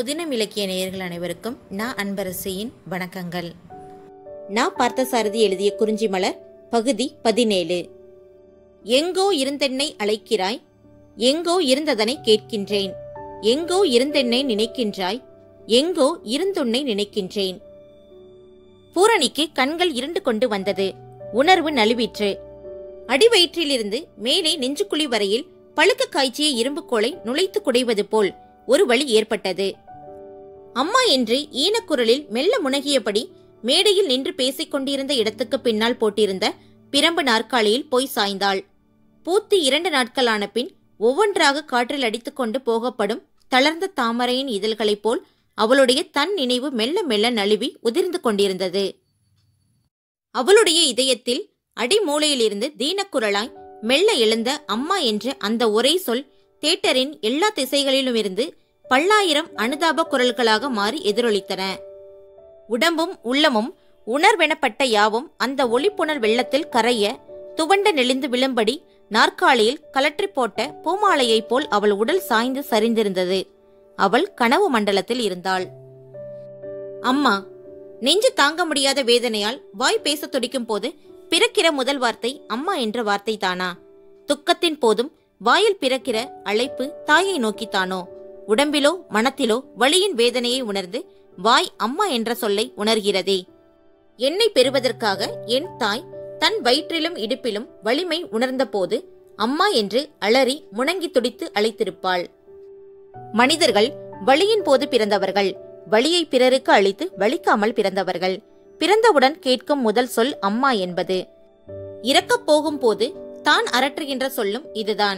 புதினம் இலக்கிய நேயர்கள் அனைவருக்கும் நான் அன்பரசியின் வணக்கங்கள் நான் பார்த்தசாரதி எழுதிய குறிஞ்சி மலர் பகுதி பதினேழு எங்கோ இருந்தென்னை அழைக்கிறாய் எங்கோ இருந்ததனை கேட்கின்றேன் எங்கோ இருந்தென்னை நினைக்கின்றாய் எங்கோ இருந்துன்னை நினைக்கின்றேன் பூரணிக்கு கண்கள் இருண்டு கொண்டு வந்தது உணர்வு நழுவிற்று அடிவயிற்றிலிருந்து மேலே நெஞ்சுக்குழி வரையில் பழுக்க காய்ச்சிய இரும்புக்கோலை நுழைத்து குடைவது போல் ஒரு வழி ஏற்பட்டது அம்மா என்று ஈனக்குரலில் மெல்ல முனகியபடி மேடையில் நின்று பேசிக் கொண்டிருந்த இடத்துக்கு பின்னால் போட்டிருந்த பிரம்பு நாற்காலியில் போய் சாய்ந்தாள் பூத்து இரண்டு நாட்களான பின் ஒவ்வொன்றாக காற்றில் அடித்துக்கொண்டு போகப்படும் தளர்ந்த தாமரையின் இதழ்களைப் போல் அவளுடைய தன் நினைவு மெல்ல மெல்ல நழுவி உதிர்ந்து கொண்டிருந்தது அவளுடைய இதயத்தில் அடிமூலையிலிருந்து தீனக்குரலாய் மெல்ல எழுந்த அம்மா என்ற அந்த ஒரே சொல் தேட்டரின் எல்லா திசைகளிலுமிருந்து பல்லாயிரம் அனுதாப குரல்களாக மாறி எதிரொலித்தன உடம்பும் உள்ளமும் உணர்வெனப்பட்ட யாவும் அந்த ஒளிப்புணர் வெள்ளத்தில் கரைய துவண்ட நெளிந்து விழும்படி நாற்காலியில் கலற்றி போட்ட பூமாலையைப் போல் அவள் உடல் சாய்ந்து சரிந்திருந்தது அவள் கனவு மண்டலத்தில் இருந்தாள் அம்மா நெஞ்சு தாங்க முடியாத வேதனையால் வாய் பேசத் துடிக்கும் போது பிறக்கிற முதல் வார்த்தை அம்மா என்ற வார்த்தை தானா துக்கத்தின் போதும் வாயில் பிறக்கிற அழைப்பு தாயை நோக்கித்தானோ உடம்பிலோ மனத்திலோ வலியின் வேதனையை உணர்ந்து வாய் அம்மா என்ற சொல்லை உணர்கிறதே என்னை பெறுவதற்காக என் தாய் தன் வயிற்றிலும் இடுப்பிலும் வலிமை உணர்ந்தபோது அம்மா என்று அலறி முணங்கி துடித்து அழைத்திருப்பாள் மனிதர்கள் வலியின் போது பிறந்தவர்கள் வலியை பிறருக்கு அளித்து வலிக்காமல் பிறந்தவர்கள் பிறந்தவுடன் கேட்கும் முதல் சொல் அம்மா என்பது இறக்கப் போகும் போது தான் அரற்றுகின்ற சொல்லும் இதுதான்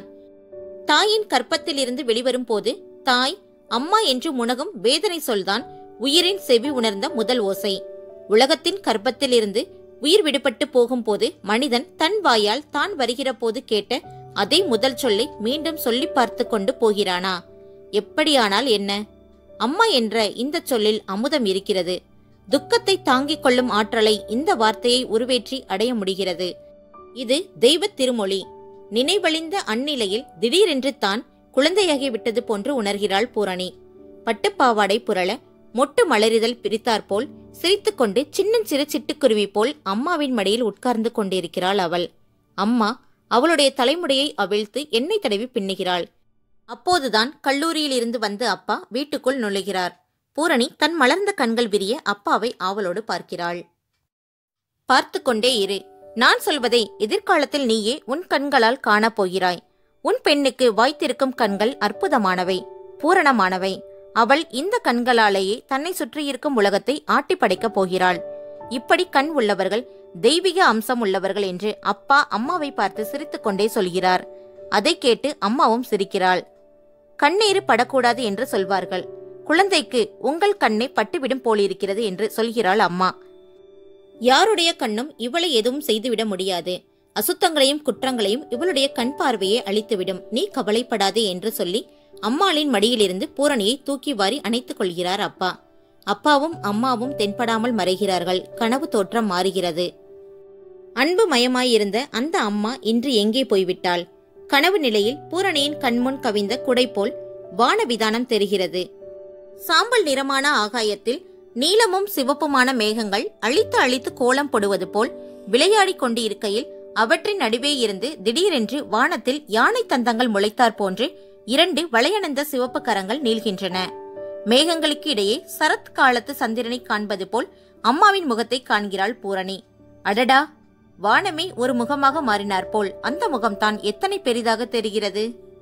தாயின் கற்பத்திலிருந்து வெளிவரும் போது தாய் அம்மா என்று முனகும் வேதனை சொல்தான் உயிரின் செவி உணர்ந்த முதல் ஓசை உலகத்தின் கர்ப்பத்திலிருந்து உயிர் விடுபட்டு போகும்போது மனிதன் தன் வாயால் தான் வருகிற போது கேட்ட அதே முதல் சொல்லை மீண்டும் சொல்லி பார்த்து கொண்டு போகிறானா எப்படியானால் என்ன அம்மா என்ற இந்த சொல்லில் அமுதம் இருக்கிறது துக்கத்தை தாங்கிக் கொள்ளும் ஆற்றலை இந்த வார்த்தையை உருவேற்றி அடைய முடிகிறது இது தெய்வ திருமொழி நினைவழிந்த அந்நிலையில் திடீரென்று தான் குழந்தையாகி விட்டது போன்று உணர்கிறாள் பூரணி பட்டுப்பாவாடை புரள மொட்டு மலரிதழ் பிரித்தாற்போல் சிரித்துக்கொண்டு சின்னஞ்சிறு சிட்டுக்குருவி போல் அம்மாவின் மடியில் உட்கார்ந்து கொண்டிருக்கிறாள் அவள் அம்மா அவளுடைய தலைமுடியை அவிழ்த்து எண்ணெய் தடவி பின்னுகிறாள் அப்போதுதான் கல்லூரியிலிருந்து வந்த அப்பா வீட்டுக்குள் நுழைகிறார் பூரணி தன் மலர்ந்த கண்கள் விரிய அப்பாவை ஆவலோடு பார்க்கிறாள் பார்த்து கொண்டே இரு நான் சொல்வதை எதிர்காலத்தில் நீயே உன் கண்களால் காணப் போகிறாய் உன் பெண்ணுக்கு வாய்த்திருக்கும் கண்கள் அற்புதமானவை பூரணமானவை அவள் இந்த கண்களாலேயே தன்னை சுற்றியிருக்கும் உலகத்தை ஆட்டி படைக்கப் போகிறாள் இப்படி கண் உள்ளவர்கள் தெய்வீக அம்சம் உள்ளவர்கள் என்று அப்பா அம்மாவை பார்த்து சிரித்துக்கொண்டே சொல்கிறார் அதை கேட்டு அம்மாவும் சிரிக்கிறாள் கண்ணீரு படக்கூடாது என்று சொல்வார்கள் குழந்தைக்கு உங்கள் கண்ணை பட்டுவிடும் போலிருக்கிறது என்று சொல்கிறாள் அம்மா யாருடைய கண்ணும் இவளை எதுவும் செய்துவிட முடியாது அசுத்தங்களையும் குற்றங்களையும் இவளுடைய கண் பார்வையை அழித்துவிடும் நீ கவலைப்படாதே என்று சொல்லி அம்மாளின் மடியிலிருந்து பூரணியை தூக்கி வாரி அணைத்துக் கொள்கிறார் அப்பா அப்பாவும் அம்மாவும் தென்படாமல் மறைகிறார்கள் கனவு தோற்றம் மாறுகிறது அன்பு மயமாயிருந்த அந்த அம்மா இன்று எங்கே போய்விட்டாள் கனவு நிலையில் பூரணியின் கண்முன் கவிந்த குடை போல் வானவிதானம் தெரிகிறது சாம்பல் நிறமான ஆகாயத்தில் நீலமும் சிவப்புமான மேகங்கள் அழித்து அழித்து கோலம் போடுவது போல் விளையாடிக் கொண்டு இருக்கையில் அவற்றின் நடுவே இருந்து திடீரென்று வானத்தில் யானை தந்தங்கள் முளைத்தார் போன்று இரண்டு வளையணந்த சிவப்பு கரங்கள் நீள்கின்றன மேகங்களுக்கு இடையே சரத் காலத்து சந்திரனை காண்பது போல் அம்மாவின் முகத்தை காண்கிறாள் பூரணி அடடா வானமே ஒரு முகமாக மாறினார் போல் அந்த முகம்தான் எத்தனை பெரிதாக தெரிகிறது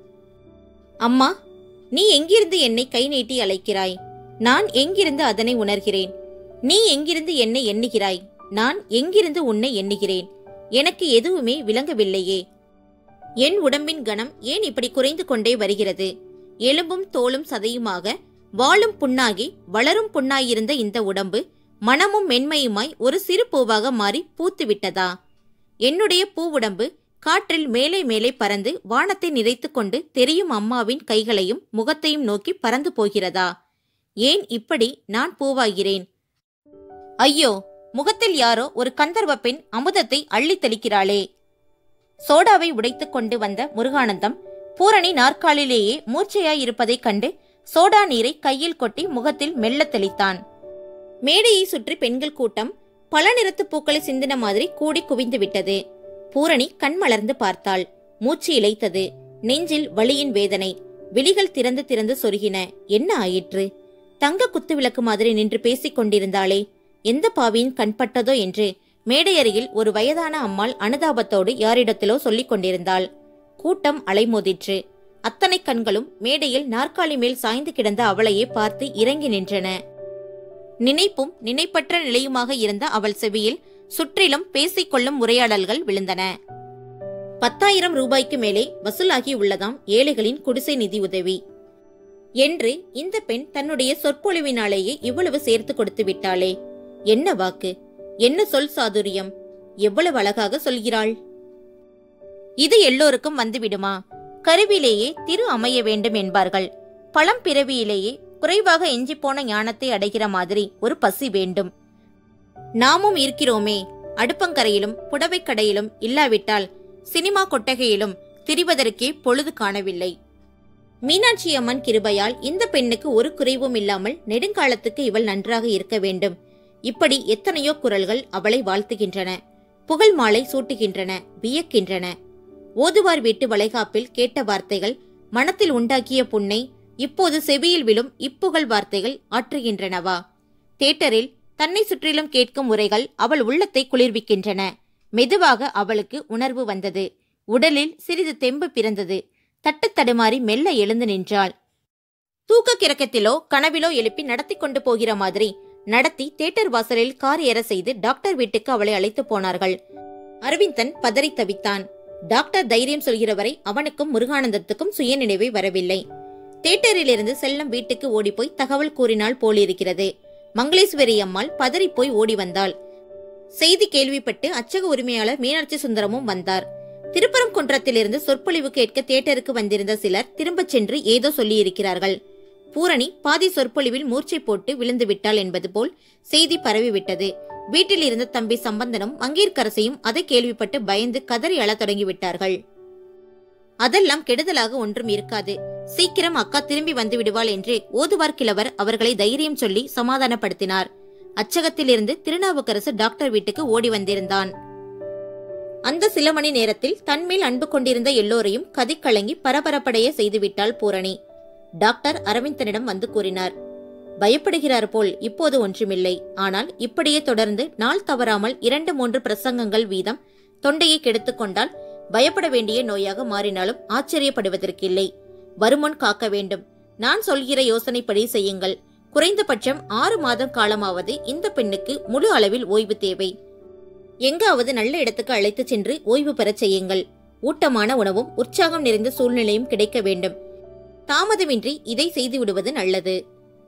அம்மா நீ எங்கிருந்து என்னை கை நீட்டி அழைக்கிறாய் நான் எங்கிருந்து அதனை உணர்கிறேன் நீ எங்கிருந்து என்னை எண்ணுகிறாய் நான் எங்கிருந்து உன்னை எண்ணுகிறேன் எனக்கு எதுவுமே விளங்கவில்லையே என் உடம்பின் கணம் ஏன் இப்படி குறைந்து கொண்டே வருகிறது எலும்பும் தோலும் சதையுமாக வாழும் புண்ணாகி வளரும் புண்ணாயிருந்த இந்த உடம்பு மனமும் மென்மையுமாய் ஒரு சிறு பூவாக மாறி பூத்து விட்டதா என்னுடைய பூவுடம்பு காற்றில் மேலே மேலே பறந்து வானத்தை நிறைத்துக் கொண்டு தெரியும் அம்மாவின் கைகளையும் முகத்தையும் நோக்கி பறந்து போகிறதா ஏன் இப்படி நான் பூவாகிறேன் ஐயோ முகத்தில் யாரோ ஒரு கந்தர்வ பெண் அமுதத்தை அள்ளித் தெளிக்கிறாளே சோடாவை உடைத்துக் கொண்டு வந்த முருகானந்தம் பூரணி நாற்காலிலேயே மூர்ச்சையாய் இருப்பதைக் கண்டு சோடா நீரை கையில் கொட்டி முகத்தில் மெல்ல தெளித்தான் மேடையை சுற்றி பெண்கள் கூட்டம் பல நிறத்து பூக்களை சிந்தின மாதிரி கூடி குவிந்து விட்டது பூரணி கண் மலர்ந்து பார்த்தாள் மூச்சு இழைத்தது நெஞ்சில் வலியின் வேதனை விழிகள் திறந்து திறந்து சொருகின என்ன ஆயிற்று தங்க குத்து விளக்கு மாதிரி நின்று பேசிக் கொண்டிருந்தாளே எந்த பாவியின் கண்பட்டதோ என்று மேடை அருகில் ஒரு வயதான அம்மாள் அனுதாபத்தோடு யாரிடத்திலோ சொல்லிக் கொண்டிருந்தாள் கூட்டம் அலைமோதிற்று அத்தனை கண்களும் மேடையில் நாற்காலி மேல் சாய்ந்து கிடந்த அவளையே பார்த்து இறங்கி நின்றன நினைப்பும் நினைப்பற்ற நிலையுமாக இருந்த அவள் செவியில் சுற்றிலும் பேசிக்கொள்ளும் உரையாடல்கள் விழுந்தன பத்தாயிரம் ரூபாய்க்கு மேலே வசூலாகி உள்ளதாம் ஏழைகளின் குடிசை நிதி உதவி என்று இந்த பெண் தன்னுடைய சொற்பொழிவினாலேயே இவ்வளவு சேர்த்து கொடுத்து விட்டாளே என்ன வாக்கு என்ன சொல் சாதுரியம் எவ்வளவு அழகாக சொல்கிறாள் இது எல்லோருக்கும் வந்துவிடுமா கருவிலேயே திரு அமைய வேண்டும் என்பார்கள் பழம் பிறவியிலேயே குறைவாக எஞ்சி போன ஞானத்தை அடைகிற மாதிரி ஒரு பசி வேண்டும் நாமும் இருக்கிறோமே அடுப்பங்கரையிலும் புடவைக் கடையிலும் இல்லாவிட்டால் சினிமா கொட்டகையிலும் திரிவதற்கே பொழுது காணவில்லை மீனாட்சி அம்மன் கிருபையால் இந்த பெண்ணுக்கு ஒரு குறைவும் இல்லாமல் நெடுங்காலத்துக்கு இவள் நன்றாக இருக்க வேண்டும் இப்படி எத்தனையோ குரல்கள் அவளை வாழ்த்துகின்றன புகழ் மாலை சூட்டுகின்றன வியக்கின்றன ஓதுவார் வீட்டு வளைகாப்பில் கேட்ட வார்த்தைகள் மனத்தில் உண்டாக்கிய புண்ணை இப்போது செவியில் விழும் இப்புகழ் வார்த்தைகள் ஆற்றுகின்றனவா தேட்டரில் தன்னை சுற்றிலும் கேட்கும் உரைகள் அவள் உள்ளத்தை குளிர்விக்கின்றன மெதுவாக அவளுக்கு உணர்வு வந்தது உடலில் சிறிது தெம்பு பிறந்தது தட்டு தடுமாறி மெல்ல எழுந்து நின்றாள் தூக்க கிறக்கத்திலோ கனவிலோ எழுப்பி நடத்தி கொண்டு போகிற மாதிரி நடத்தி தேட்டர் வாசலில் கார் ஏற செய்து டாக்டர் வீட்டுக்கு அவளை அழைத்து போனார்கள் அரவிந்தன் பதறி தவித்தான் டாக்டர் தைரியம் சொல்கிறவரை அவனுக்கும் முருகானந்தத்துக்கும் சுயநினைவே வரவில்லை தேட்டரிலிருந்து செல்லம் வீட்டுக்கு ஓடிப்போய் தகவல் கூறினாள் போலிருக்கிறது மங்களேஸ்வரி அம்மாள் பதறிப்போய் ஓடி வந்தாள் செய்தி கேள்விப்பட்டு அச்சக உரிமையாளர் மீனாட்சி சுந்தரமும் வந்தார் திருப்பரங்குன்றத்திலிருந்து சொற்பொழிவு கேட்க தியேட்டருக்கு வந்திருந்த சிலர் திரும்பச் சென்று ஏதோ சொல்லியிருக்கிறார்கள் பூரணி பாதி சொற்பொழிவில் மூர்ச்சை போட்டு விழுந்து விட்டாள் என்பது போல் செய்தி பரவிவிட்டது வீட்டில் இருந்த தம்பி சம்பந்தனும் மங்கீர்க்கரசையும் அதை கேள்விப்பட்டு பயந்து கதறி அழத் தொடங்கிவிட்டார்கள் அதெல்லாம் கெடுதலாக ஒன்றும் இருக்காது சீக்கிரம் அக்கா திரும்பி வந்து விடுவாள் என்று ஓதுவார் கிழவர் அவர்களை தைரியம் சொல்லி சமாதானப்படுத்தினார் அச்சகத்திலிருந்து திருநாவுக்கரசு டாக்டர் வீட்டுக்கு ஓடி வந்திருந்தான் அந்த சில மணி நேரத்தில் தன்மேல் அன்பு கொண்டிருந்த எல்லோரையும் கதிக்கலங்கி பரபரப்படைய செய்துவிட்டாள் பூரணி டாக்டர் அரவிந்தனிடம் வந்து கூறினார் பயப்படுகிறார் போல் இப்போது ஒன்றுமில்லை ஆனால் இப்படியே தொடர்ந்து நாள் தவறாமல் இரண்டு மூன்று பிரசங்கங்கள் வீதம் தொண்டையை கெடுத்துக் கொண்டால் பயப்பட வேண்டிய நோயாக மாறினாலும் ஆச்சரியப்படுவதற்கில்லை வருமுன் காக்க வேண்டும் நான் சொல்கிற யோசனைப்படி செய்யுங்கள் குறைந்தபட்சம் ஆறு மாதம் காலமாவது இந்த பெண்ணுக்கு முழு அளவில் ஓய்வு தேவை எங்காவது நல்ல இடத்துக்கு அழைத்துச் சென்று ஓய்வு பெறச் செய்யுங்கள் ஊட்டமான உணவும் உற்சாகம் நிறைந்த சூழ்நிலையும் கிடைக்க வேண்டும் தாமதமின்றி இதை செய்து விடுவது நல்லது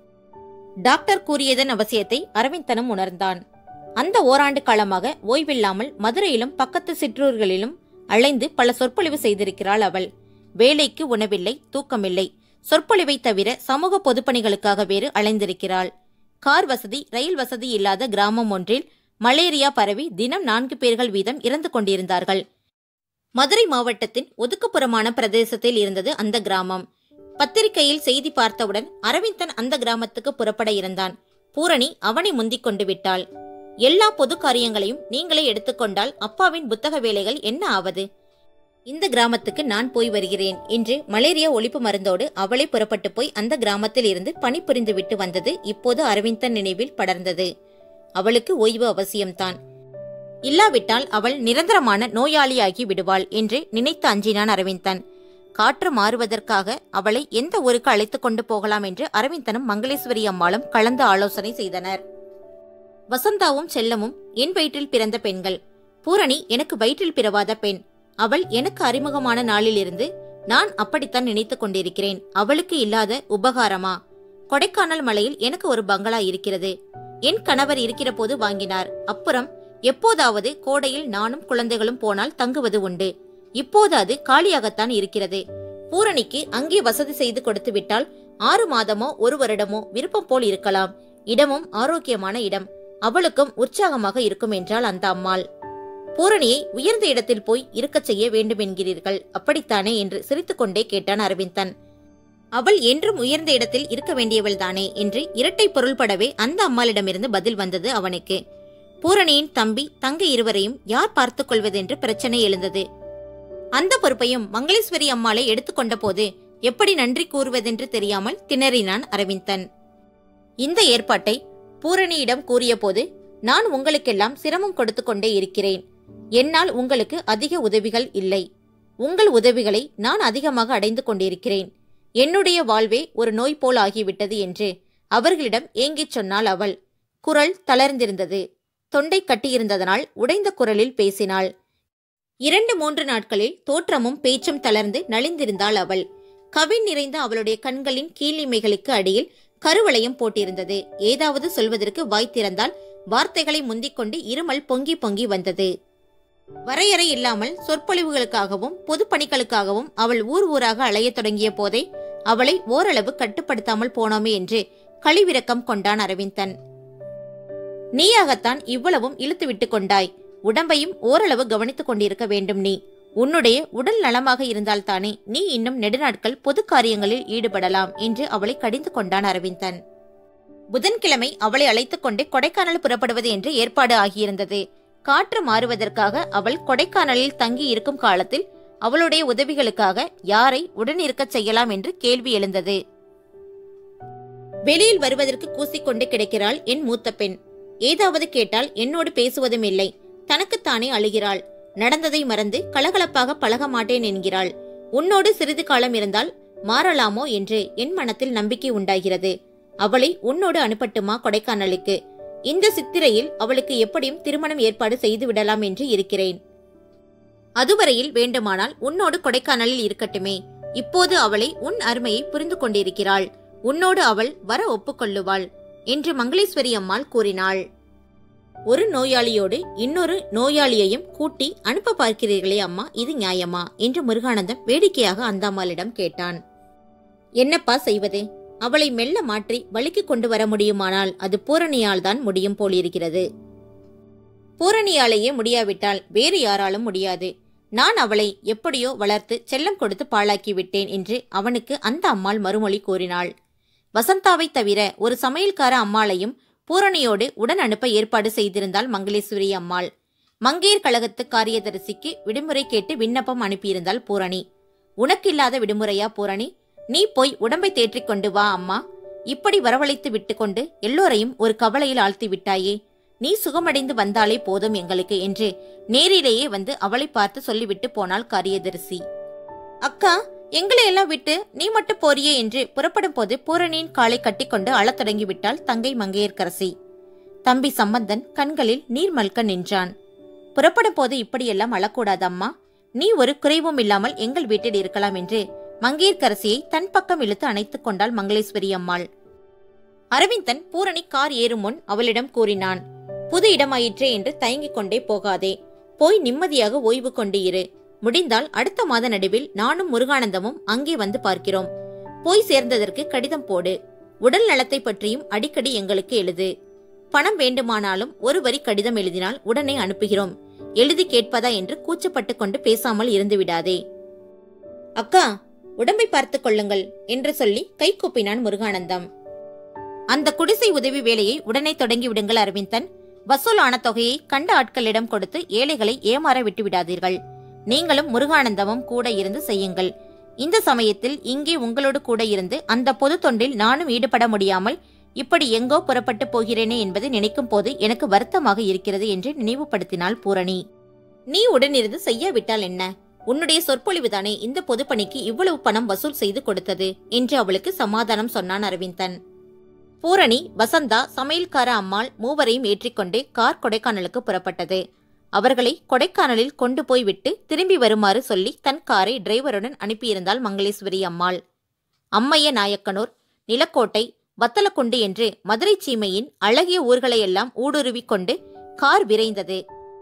டாக்டர் கூறியதன் அவசியத்தை அரவிந்தனும் உணர்ந்தான் அந்த ஓராண்டு காலமாக ஓய்வில்லாமல் மதுரையிலும் பக்கத்து சிற்றூர்களிலும் அலைந்து பல சொற்பொழிவு செய்திருக்கிறாள் அவள் வேலைக்கு உணவில்லை தூக்கமில்லை சொற்பொழிவை தவிர சமூக பொதுப்பணிகளுக்காக வேறு அலைந்திருக்கிறாள் கார் வசதி ரயில் வசதி இல்லாத கிராமம் ஒன்றில் மலேரியா பரவி தினம் நான்கு பேர்கள் வீதம் இறந்து கொண்டிருந்தார்கள் மதுரை மாவட்டத்தின் ஒதுக்குப்புறமான பிரதேசத்தில் இருந்தது அந்த கிராமம் பத்திரிகையில் செய்தி பார்த்தவுடன் அரவிந்தன் அந்த கிராமத்துக்கு புறப்பட இருந்தான் பூரணி அவனை முந்திக் கொண்டு விட்டாள் எல்லா பொது காரியங்களையும் நீங்களே எடுத்துக்கொண்டால் அப்பாவின் புத்தக வேலைகள் என்ன ஆவது இந்த கிராமத்துக்கு நான் போய் வருகிறேன் என்று மலேரியா ஒழிப்பு மருந்தோடு அவளே புறப்பட்டு போய் அந்த கிராமத்தில் இருந்து பணிபுரிந்து விட்டு வந்தது இப்போது அரவிந்தன் நினைவில் படர்ந்தது அவளுக்கு ஓய்வு அவசியம்தான் இல்லாவிட்டால் அவள் நிரந்தரமான நோயாளியாகி விடுவாள் என்று நினைத்து அஞ்சினான் அரவிந்தன் காற்று மாறுவதற்காக அவளை எந்த ஊருக்கு அழைத்துக் கொண்டு போகலாம் என்று அரவிந்தனும் மங்களேஸ்வரி அம்மாளும் கலந்து ஆலோசனை செய்தனர் வசந்தாவும் செல்லமும் என் வயிற்றில் பிறந்த பெண்கள் பூரணி எனக்கு வயிற்றில் பிறவாத பெண் அவள் எனக்கு அறிமுகமான நாளிலிருந்து நான் அப்படித்தான் நினைத்துக் கொண்டிருக்கிறேன் அவளுக்கு இல்லாத உபகாரமா கொடைக்கானல் மலையில் எனக்கு ஒரு பங்களா இருக்கிறது என் கணவர் இருக்கிற போது வாங்கினார் அப்புறம் எப்போதாவது கோடையில் நானும் குழந்தைகளும் போனால் தங்குவது உண்டு இப்போது அது காலியாகத்தான் இருக்கிறது பூரணிக்கு அங்கே வசதி செய்து கொடுத்து விட்டால் ஆறு மாதமோ ஒரு வருடமோ விருப்பம் போல் இருக்கலாம் இடமும் ஆரோக்கியமான இடம் அவளுக்கும் உற்சாகமாக இருக்கும் என்றால் அந்த அம்மாள் பூரணியை உயர்ந்த இடத்தில் போய் இருக்கச் செய்ய வேண்டும் என்கிறீர்கள் அப்படித்தானே என்று சிரித்துக்கொண்டே கேட்டான் அரவிந்தன் அவள் என்றும் உயர்ந்த இடத்தில் இருக்க வேண்டியவள்தானே என்று இரட்டை பொருள்படவே அந்த அம்மாளிடமிருந்து பதில் வந்தது அவனுக்கு பூரணியின் தம்பி தங்கை இருவரையும் யார் பார்த்துக் கொள்வதென்று பிரச்சனை எழுந்தது அந்த பொறுப்பையும் மங்களேஸ்வரி அம்மாளை எடுத்துக்கொண்ட போது எப்படி நன்றி கூறுவதென்று தெரியாமல் திணறினான் அரவிந்தன் இந்த ஏற்பாட்டை பூரணியிடம் கூறியபோது நான் உங்களுக்கெல்லாம் சிரமம் கொடுத்து கொண்டே இருக்கிறேன் என்னால் உங்களுக்கு அதிக உதவிகள் இல்லை உங்கள் உதவிகளை நான் அதிகமாக அடைந்து கொண்டிருக்கிறேன் என்னுடைய வாழ்வே ஒரு நோய் போல் ஆகிவிட்டது என்று அவர்களிடம் ஏங்கிச் சொன்னாள் அவள் குரல் தளர்ந்திருந்தது தொண்டை கட்டியிருந்ததனால் உடைந்த குரலில் பேசினாள் இரண்டு மூன்று நாட்களில் தோற்றமும் பேச்சும் தளர்ந்து நலிந்திருந்தாள் அவள் கவின் நிறைந்த அவளுடைய கண்களின் கீழிமைகளுக்கு அடியில் கருவளையம் போட்டிருந்தது ஏதாவது சொல்வதற்கு வாய் திறந்தால் வார்த்தைகளை முந்திக்கொண்டு இருமல் பொங்கி பொங்கி வந்தது வரையறை இல்லாமல் சொற்பொழிவுகளுக்காகவும் பொதுப்பணிகளுக்காகவும் அவள் ஊர் ஊராக அலையத் தொடங்கிய போதே அவளை ஓரளவு கட்டுப்படுத்தாமல் போனோமே என்று கழிவிரக்கம் கொண்டான் அரவிந்தன் நீயாகத்தான் இவ்வளவும் இழுத்து விட்டு கொண்டாய் உடம்பையும் ஓரளவு கவனித்துக் கொண்டிருக்க வேண்டும் நீ உன்னுடைய உடல் நலமாக இருந்தால்தானே நீ இன்னும் நெடுநாட்கள் பொது காரியங்களில் ஈடுபடலாம் என்று அவளை கடிந்து கொண்டான் அரவிந்தன் புதன்கிழமை அவளை அழைத்துக் கொண்டு கொடைக்கானல் புறப்படுவது என்று ஏற்பாடு ஆகியிருந்தது காற்று மாறுவதற்காக அவள் கொடைக்கானலில் தங்கி இருக்கும் காலத்தில் அவளுடைய உதவிகளுக்காக யாரை உடனிருக்கச் செய்யலாம் என்று கேள்வி எழுந்தது வெளியில் வருவதற்கு கூசிக்கொண்டு கிடக்கிறாள் என் மூத்த பெண் ஏதாவது கேட்டால் என்னோடு பேசுவதும் இல்லை தனக்குத்தானே அழுகிறாள் நடந்ததை மறந்து கலகலப்பாக பழக மாட்டேன் என்கிறாள் உன்னோடு சிறிது காலம் இருந்தால் மாறலாமோ என்று என் மனத்தில் நம்பிக்கை உண்டாகிறது அவளை உன்னோடு அனுப்பட்டுமா கொடைக்கானலுக்கு இந்த சித்திரையில் அவளுக்கு எப்படியும் திருமணம் ஏற்பாடு செய்து விடலாம் என்று இருக்கிறேன் அதுவரையில் வேண்டுமானால் உன்னோடு கொடைக்கானலில் இருக்கட்டுமே இப்போது அவளை உன் அருமையை புரிந்து கொண்டிருக்கிறாள் உன்னோடு அவள் வர ஒப்புக்கொள்ளுவாள் என்று மங்களேஸ்வரி அம்மாள் கூறினாள் ஒரு நோயாளியோடு இன்னொரு நோயாளியையும் கூட்டி அனுப்ப பார்க்கிறீர்களே அம்மா இது நியாயமா என்று முருகானந்தம் வேடிக்கையாக அந்த அம்மாளிடம் கேட்டான் என்னப்பா செய்வது அவளை மெல்ல மாற்றி வழிக்கு கொண்டு வர முடியுமானால் அது பூரணியால் தான் முடியும் போலிருக்கிறது பூரணியாலேயே முடியாவிட்டால் வேறு யாராலும் முடியாது நான் அவளை எப்படியோ வளர்த்து செல்லம் கொடுத்து பாழாக்கி விட்டேன் என்று அவனுக்கு அந்த அம்மாள் மறுமொழி கூறினாள் வசந்தாவை தவிர ஒரு சமையல்கார அம்மாளையும் பூரணியோடு உடன் அனுப்ப ஏற்பாடு செய்திருந்தாள் மங்களேஸ்வரி அம்மாள் மங்கையர் கழகத்து காரியதரிசிக்கு விடுமுறை கேட்டு விண்ணப்பம் அனுப்பியிருந்தாள் பூரணி உனக்கில்லாத விடுமுறையா பூரணி நீ போய் உடம்பை தேற்றிக் கொண்டு வா அம்மா இப்படி வரவழைத்து விட்டுக்கொண்டு எல்லோரையும் ஒரு கவலையில் ஆழ்த்தி விட்டாயே நீ சுகமடைந்து வந்தாலே போதும் எங்களுக்கு என்று நேரிலேயே வந்து அவளை பார்த்து சொல்லிவிட்டு போனாள் காரியதரிசி அக்கா எங்களை எல்லாம் விட்டு நீ மட்டும் போறியே என்று புறப்படும் போது பூரணியின் காலை கட்டிக்கொண்டு அழத் தொடங்கிவிட்டாள் தங்கை மங்கையர்க்கரசி தம்பி சம்பந்தன் கண்களில் நீர் மல்க நின்றான் புறப்படும் போது இப்படியெல்லாம் அழக்கூடாது அம்மா நீ ஒரு குறைவும் இல்லாமல் எங்கள் வீட்டில் இருக்கலாம் என்று மங்கையர்க்கரசியை தன் பக்கம் இழுத்து அணைத்துக் கொண்டாள் மங்களேஸ்வரி அம்மாள் அரவிந்தன் பூரணி கார் ஏறும் முன் அவளிடம் கூறினான் புது இடமாயிற்றே என்று தயங்கிக் கொண்டே போகாதே போய் நிம்மதியாக ஓய்வு கொண்டு இரு முடிந்தால் அடுத்த மாத நடுவில் நானும் முருகானந்தமும் அங்கே வந்து பார்க்கிறோம் போய் சேர்ந்ததற்கு கடிதம் போடு உடல் நலத்தை பற்றியும் அடிக்கடி எங்களுக்கு எழுது பணம் வேண்டுமானாலும் ஒரு வரி கடிதம் எழுதினால் உடனே அனுப்புகிறோம் எழுதி கேட்பதா என்று கூச்சப்பட்டு கொண்டு பேசாமல் இருந்து விடாதே அக்கா உடம்பை பார்த்துக் கொள்ளுங்கள் என்று சொல்லி கை கூப்பினான் முருகானந்தம் அந்த குடிசை உதவி வேலையை உடனே தொடங்கி விடுங்கள் அரவிந்தன் வசூலான தொகையை கண்ட ஆட்களிடம் கொடுத்து ஏழைகளை ஏமாற விட்டு விடாதீர்கள் நீங்களும் முருகானந்தமும் கூட இருந்து செய்யுங்கள் இந்த சமயத்தில் இங்கே உங்களோடு கூட இருந்து அந்த பொது தொண்டில் நானும் ஈடுபட முடியாமல் இப்படி எங்கோ புறப்பட்டு போகிறேனே என்பதை நினைக்கும் போது எனக்கு வருத்தமாக இருக்கிறது என்று நினைவுபடுத்தினாள் பூரணி நீ உடனிருந்து செய்யாவிட்டால் என்ன உன்னுடைய சொற்பொழிவுதானே இந்த பொதுப்பணிக்கு இவ்வளவு பணம் வசூல் செய்து கொடுத்தது என்று அவளுக்கு சமாதானம் சொன்னான் அரவிந்தன் பூரணி வசந்தா சமையல்கார அம்மாள் மூவரையும் ஏற்றிக்கொண்டு கார் கொடைக்கானலுக்கு புறப்பட்டது அவர்களை கொடைக்கானலில் கொண்டு போய் விட்டு திரும்பி வருமாறு சொல்லி தன் காரை டிரைவருடன் அனுப்பியிருந்தாள் மங்களேஸ்வரி அம்மாள் அம்மைய நாயக்கனூர் நிலக்கோட்டை வத்தலக்குண்டு என்று மதுரை சீமையின் அழகிய ஊர்களையெல்லாம் ஊடுருவிக் கொண்டு கார் விரைந்தது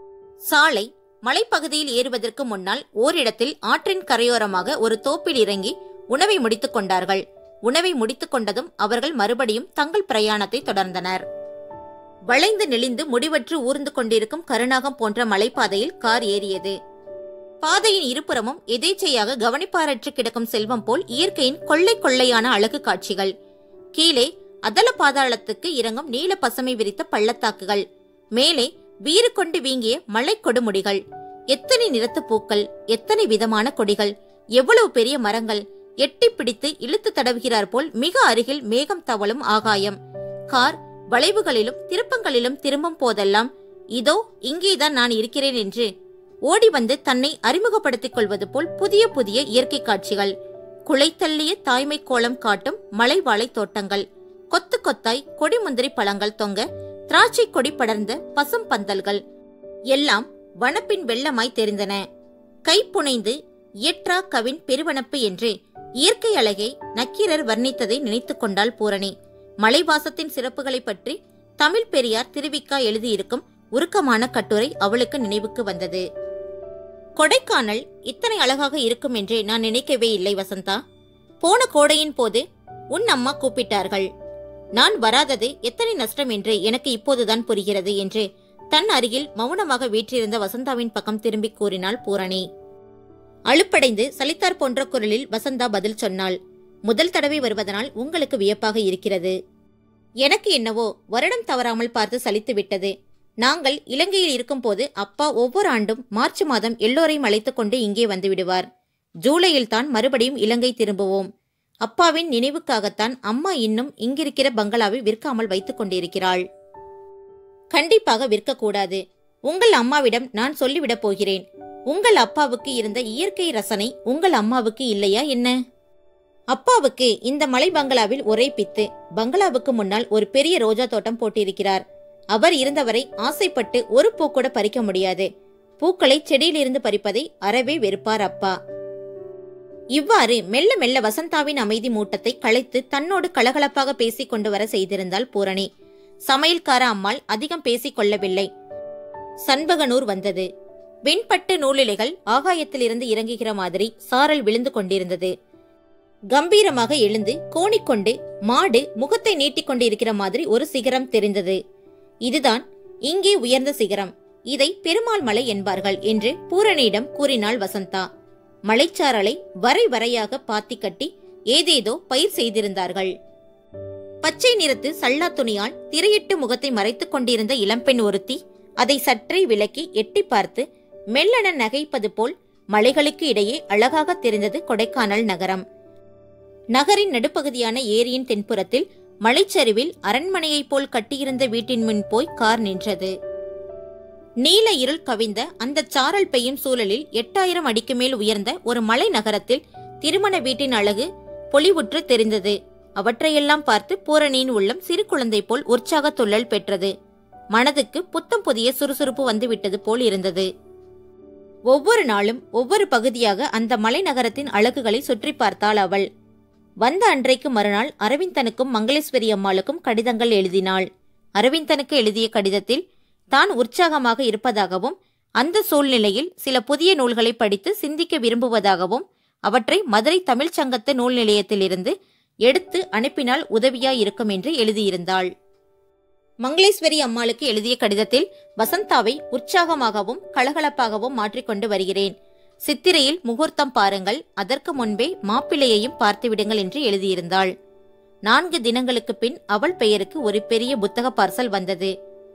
சாலை மலைப்பகுதியில் ஏறுவதற்கு முன்னால் ஓரிடத்தில் ஆற்றின் கரையோரமாக ஒரு தோப்பில் இறங்கி உணவை முடித்துக் கொண்டார்கள் உணவை முடித்துக் கொண்டதும் அவர்கள் மறுபடியும் தங்கள் பிரயாணத்தை தொடர்ந்தனர் வளைந்து நெளிந்து முடிவற்று ஊர்ந்து கொண்டிருக்கும் கருநாகம் போன்ற மலைப்பாதையில் கார் ஏறியது பாதையின் இருபுறமும் எதேச்சையாக கவனிப்பாரற்று கிடக்கும் செல்வம் போல் இயற்கையின் கொள்ளை கொள்ளையான அழகு காட்சிகள் கீழே அதல பாதாளத்துக்கு இறங்கும் நீல பசுமை விரித்த பள்ளத்தாக்குகள் மேலே வீறு கொண்டு வீங்கிய மலை கொடுமுடிகள் எத்தனை நிறத்து பூக்கள் எத்தனை விதமான கொடிகள் எவ்வளவு பெரிய மரங்கள் எட்டி பிடித்து இழுத்து தடவுகிறார் போல் மிக அருகில் மேகம் தவழும் ஆகாயம் கார் வளைவுகளிலும் திருப்பங்களிலும் திரும்பும் போதெல்லாம் இதோ இங்கேதான் நான் இருக்கிறேன் என்று ஓடி வந்து தன்னை அறிமுகப்படுத்திக் கொள்வது போல் புதிய புதிய இயற்கை காட்சிகள் குலைத்தள்ளிய தாய்மை கோலம் காட்டும் மலை வாழை தோட்டங்கள் கொத்து கொத்தாய் கொடிமுந்திரி பழங்கள் தொங்க திராட்சை கொடி படர்ந்த பசும் பந்தல்கள் எல்லாம் வனப்பின் வெள்ளமாய் தெரிந்தன கை புனைந்து இயற்றா கவின் பெருவனப்பு என்று இயற்கை அழகை நக்கீரர் வர்ணித்ததை நினைத்துக் கொண்டாள் பூரணி மலைவாசத்தின் சிறப்புகளைப் பற்றி தமிழ் பெரியார் திருவிக்கா எழுதியிருக்கும் உருக்கமான கட்டுரை அவளுக்கு நினைவுக்கு வந்தது கொடைக்கானல் இத்தனை அழகாக இருக்கும் என்று நான் நினைக்கவே இல்லை வசந்தா போன கோடையின் போது உன் அம்மா கூப்பிட்டார்கள் நான் வராதது எத்தனை நஷ்டம் என்று எனக்கு இப்போதுதான் புரிகிறது என்று தன் அருகில் மௌனமாக வீற்றிருந்த வசந்தாவின் பக்கம் திரும்பி கூறினாள் பூரணி அலுப்படைந்து சலித்தார் போன்ற குரலில் வசந்தா பதில் சொன்னாள் முதல் தடவை வருவதனால் உங்களுக்கு வியப்பாக இருக்கிறது எனக்கு என்னவோ வருடம் தவறாமல் பார்த்து சலித்து விட்டது நாங்கள் இலங்கையில் இருக்கும்போது அப்பா ஒவ்வொரு ஆண்டும் மார்ச் மாதம் எல்லோரையும் அழைத்துக் கொண்டு இங்கே வந்து விடுவார் ஜூலையில் தான் மறுபடியும் இலங்கை திரும்புவோம் அப்பாவின் நினைவுக்காகத்தான் அம்மா இன்னும் இங்கிருக்கிற பங்களாவை விற்காமல் வைத்துக் கொண்டிருக்கிறாள் கண்டிப்பாக விற்கக்கூடாது உங்கள் அம்மாவிடம் நான் சொல்லிவிடப் போகிறேன் உங்கள் அப்பாவுக்கு இருந்த இயற்கை ரசனை உங்கள் அம்மாவுக்கு இல்லையா என்ன அப்பாவுக்கு இந்த மலை பங்களாவில் ஒரே பித்து பங்களாவுக்கு முன்னால் ஒரு பெரிய ரோஜா தோட்டம் போட்டிருக்கிறார் அவர் இருந்தவரை ஆசைப்பட்டு ஒரு பூ கூட பறிக்க முடியாது பூக்களை செடியிலிருந்து பறிப்பதை அறவே வெறுப்பார் அப்பா இவ்வாறு மெல்ல மெல்ல வசந்தாவின் அமைதி மூட்டத்தை களைத்து தன்னோடு கலகலப்பாக பேசிக் கொண்டு வர செய்திருந்தாள் பூரணி சமையல்கார அம்மாள் அதிகம் பேசிக் கொள்ளவில்லை சண்பகனூர் வந்தது வெண்பட்டு நூலிலைகள் ஆகாயத்திலிருந்து இறங்குகிற மாதிரி சாரல் விழுந்து கொண்டிருந்தது கம்பீரமாக எழுந்து கோணிக்கொண்டு மாடு முகத்தை நீட்டிக் கொண்டிருக்கிற மாதிரி ஒரு சிகரம் தெரிந்தது இதுதான் இங்கே உயர்ந்த சிகரம் இதை பெருமாள் மலை என்பார்கள் என்று பூரணியிடம் கூறினாள் வசந்தா மலைச்சாரலை வரை வரையாக பாத்தி கட்டி ஏதேதோ பயிர் செய்திருந்தார்கள் பச்சை நிறத்து சல்லா துணியால் திரையிட்டு முகத்தை மறைத்துக் கொண்டிருந்த இளம்பெண் ஒருத்தி அதை சற்றே விலக்கி எட்டி பார்த்து மெல்லென நகைப்பது போல் மலைகளுக்கு இடையே அழகாக தெரிந்தது கொடைக்கானல் நகரம் நகரின் நடுப்பகுதியான ஏரியின் தென்புறத்தில் மலைச்சரிவில் அரண்மனையைப் போல் கட்டியிருந்த வீட்டின் முன் போய் கார் நின்றது நீல இருள் கவிந்த அந்த சாரல் பெய்யும் சூழலில் எட்டாயிரம் அடிக்கு மேல் உயர்ந்த ஒரு மலை நகரத்தில் திருமண வீட்டின் அழகு பொலிவுற்று தெரிந்தது அவற்றையெல்லாம் பார்த்து பூரணியின் உள்ளம் சிறு குழந்தை போல் உற்சாக துள்ளல் பெற்றது மனதுக்கு புத்தம் புதிய சுறுசுறுப்பு வந்துவிட்டது போல் இருந்தது ஒவ்வொரு நாளும் ஒவ்வொரு பகுதியாக அந்த மலை நகரத்தின் அழகுகளை சுற்றி பார்த்தாள் அவள் வந்த அன்றைக்கு மறுநாள் அரவிந்தனுக்கும் மங்களேஸ்வரி அம்மாளுக்கும் கடிதங்கள் எழுதினாள் அரவிந்தனுக்கு எழுதிய கடிதத்தில் தான் உற்சாகமாக இருப்பதாகவும் அந்த சூழ்நிலையில் சில புதிய நூல்களை படித்து சிந்திக்க விரும்புவதாகவும் அவற்றை மதுரை தமிழ்ச் சங்கத்து நூல் நிலையத்திலிருந்து எடுத்து அனுப்பினால் உதவியாய் இருக்கும் என்று எழுதியிருந்தாள் மங்களேஸ்வரி அம்மாளுக்கு எழுதிய கடிதத்தில் வசந்தாவை உற்சாகமாகவும் கலகலப்பாகவும் மாற்றிக்கொண்டு வருகிறேன் சித்திரையில் முகூர்த்தம் பாருங்கள் அதற்கு முன்பே மாப்பிள்ளையையும் பார்த்துவிடுங்கள் என்று எழுதியிருந்தாள் நான்கு தினங்களுக்கு பின் அவள் பெயருக்கு ஒரு பெரிய புத்தக பார்சல் வந்தது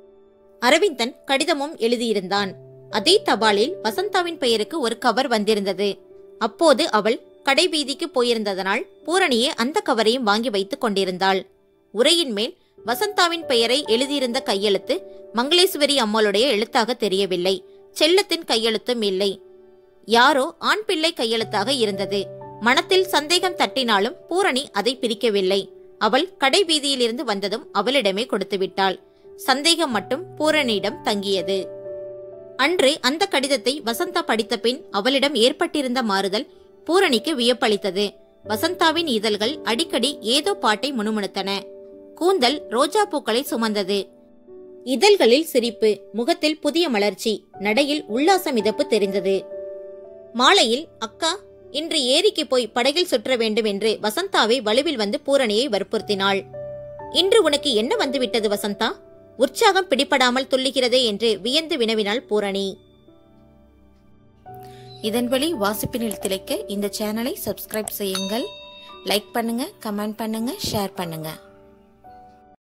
அரவிந்தன் கடிதமும் எழுதியிருந்தான் அதே தபாலில் வசந்தாவின் பெயருக்கு ஒரு கவர் வந்திருந்தது அப்போது அவள் கடைவீதிக்கு போயிருந்ததனால் பூரணியே அந்த கவரையும் வாங்கி வைத்துக் கொண்டிருந்தாள் உரையின் மேல் வசந்தாவின் பெயரை எழுதியிருந்த கையெழுத்து மங்களேஸ்வரி அம்மாளுடைய எழுத்தாக தெரியவில்லை செல்லத்தின் கையெழுத்தும் இல்லை யாரோ ஆண் பிள்ளை கையெழுத்தாக இருந்தது மனத்தில் சந்தேகம் தட்டினாலும் பூரணி அதை பிரிக்கவில்லை அவள் கடை வீதியிலிருந்து வந்ததும் அவளிடமே கொடுத்து விட்டாள் சந்தேகம் மட்டும் பூரணியிடம் தங்கியது அன்று அந்த கடிதத்தை வசந்தா படித்த பின் அவளிடம் ஏற்பட்டிருந்த மாறுதல் பூரணிக்கு வியப்பளித்தது வசந்தாவின் இதழ்கள் அடிக்கடி ஏதோ பாட்டை முணுமுணுத்தன கூந்தல் ரோஜா பூக்களை சுமந்தது இதழ்களில் சிரிப்பு முகத்தில் புதிய மலர்ச்சி நடையில் உல்லாச மிதப்பு தெரிந்தது மாலையில் அக்கா இன்று ஏரிக்கு போய் படகில் சுற்ற வேண்டும் என்று வசந்தாவை வலுவில் வந்து பூரணியை வற்புறுத்தினாள் இன்று உனக்கு என்ன வந்துவிட்டது வசந்தா உற்சாகம் பிடிபடாமல் துள்ளுகிறதே என்று வியந்து வினவினாள் பூரணி இதன் வழி வாசிப்பினில் திளைக்க இந்த சேனலை சப்ஸ்கிரைப் செய்யுங்கள் லைக் பண்ணுங்க கமெண்ட் பண்ணுங்க ஷேர் பண்ணுங்க